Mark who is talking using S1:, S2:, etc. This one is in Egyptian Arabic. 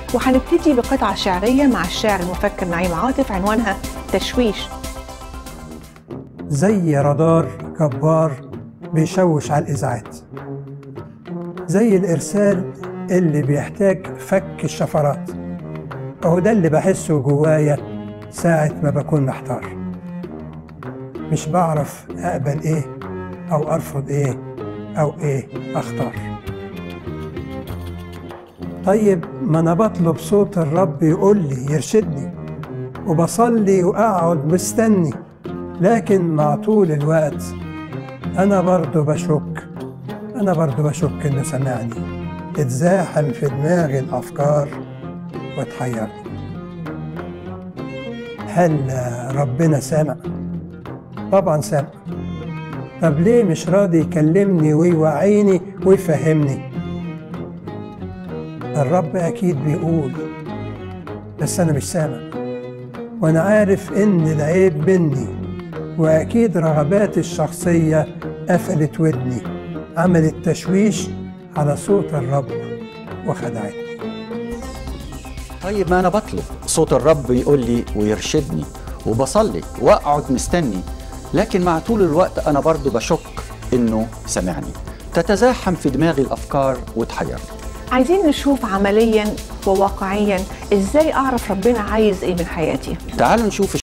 S1: وهنبتدي بقطعة شعرية مع الشاعر المفكر نعيم عاطف عنوانها تشويش
S2: زي رادار جبار بيشوش على الإذاعات زي الإرسال اللي بيحتاج فك الشفرات أهو ده اللي بحسه جوايا ساعة ما بكون محتار مش بعرف أقبل إيه أو أرفض إيه أو إيه أختار طيب ما أنا بطلب صوت الرب يقول لي يرشدني وبصلي وأقعد مستني لكن مع طول الوقت أنا برضو بشك أنا برضو بشك إنه سمعني اتزاحم في دماغي الأفكار وتحيرني هل ربنا سامع؟ طبعا سامع طب ليه مش راضي يكلمني ويوعيني ويفهمني؟ الرب أكيد بيقول بس أنا مش سامع وأنا عارف إن العيب مني وأكيد رغباتي الشخصية قفلت ودني عملت تشويش على صوت الرب وخدعتني
S3: طيب ما انا بطلب صوت الرب يقول لي ويرشدني وبصلي واقعد مستني لكن مع طول الوقت انا برضو بشك انه سمعني تتزاحم في دماغي الافكار وتحيرني
S1: عايزين نشوف عمليا وواقعيا ازاي اعرف ربنا عايز ايه من حياتي
S3: تعالوا نشوف